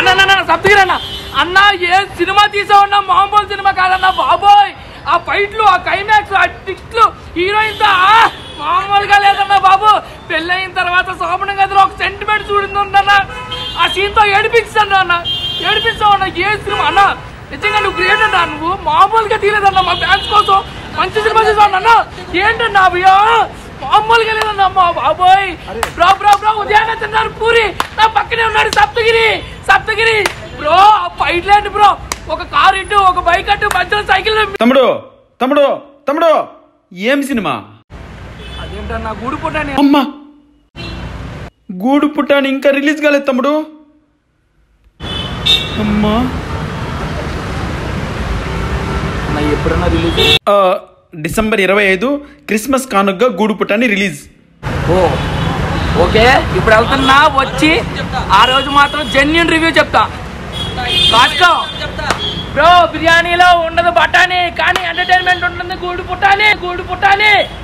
అన్న అన్న, అన్న సప్తగిరి అన్న అన్న ఏ సినిమా తీసావన్నా మామూలు సినిమా కాదన్న బాబోయ్ ఆ ఫైట్లు ఆ క్లైమాక్స్ ఆ టిక్లు హీరోయిన్ తో ఆ, మామూలుగా లేదన్న బాబు పెళ్ళయిన తర్వాత శోభన గదిలో ఒక సెంటిమెంట్ చూడిందన్న ఆ సీన్ తో ఏడిపించాను అన్న ఏడిపించావు అన్న ఏ సినిమా అన్న నిజంగా నువ్వు గ్రేట్ అన్న నువ్వు మామూలుగా తీయలేదన్న మా ఫ్యాన్స్ కోసం మంచి సినిమా చేసావు అన్న ఏంటన్నా అభయా మామూలుగా లేదన్న అమ్మా బాబోయ్ బ్రో బ్రో బ్రో ఉదయాన్నే తిన్నారు పూరి నా పక్కనే ఉన్నాడు సప్తగిరి సప్తగిరి బ్రో ఆ ఫైట్ లేండి బ్రో ఒక కారు ఇటు ఒక బైక్ అటు మధ్యలో సైకిల్ తమ్ముడు తమ్ముడు తమ్ముడు ఏం సినిమా అదేంటన్నా గూడు పుట్టని అమ్మా గూడు పుట్టాని ఇంకా రిలీజ్ కాలేదు తమ్ముడు అమ్మా ఎప్పుడన్నా రిలీజ్ ఆ, డిసెంబర్ ఇరవై ఐదు క్రిస్మస్ కానుకగా గూడు పుట్టాని రిలీజ్ ఓ ఓకే ఇప్పుడు వెళ్తున్నా వచ్చి ఆ రోజు మాత్రం జెన్యున్ రివ్యూ చెప్తా కాచుకో బ్రో బిర్యానీలో ఉండదు బఠానీ కానీ ఎంటర్టైన్మెంట్ ఉంటుంది గూడు పుట్టాలి గూడు పుట్టాలి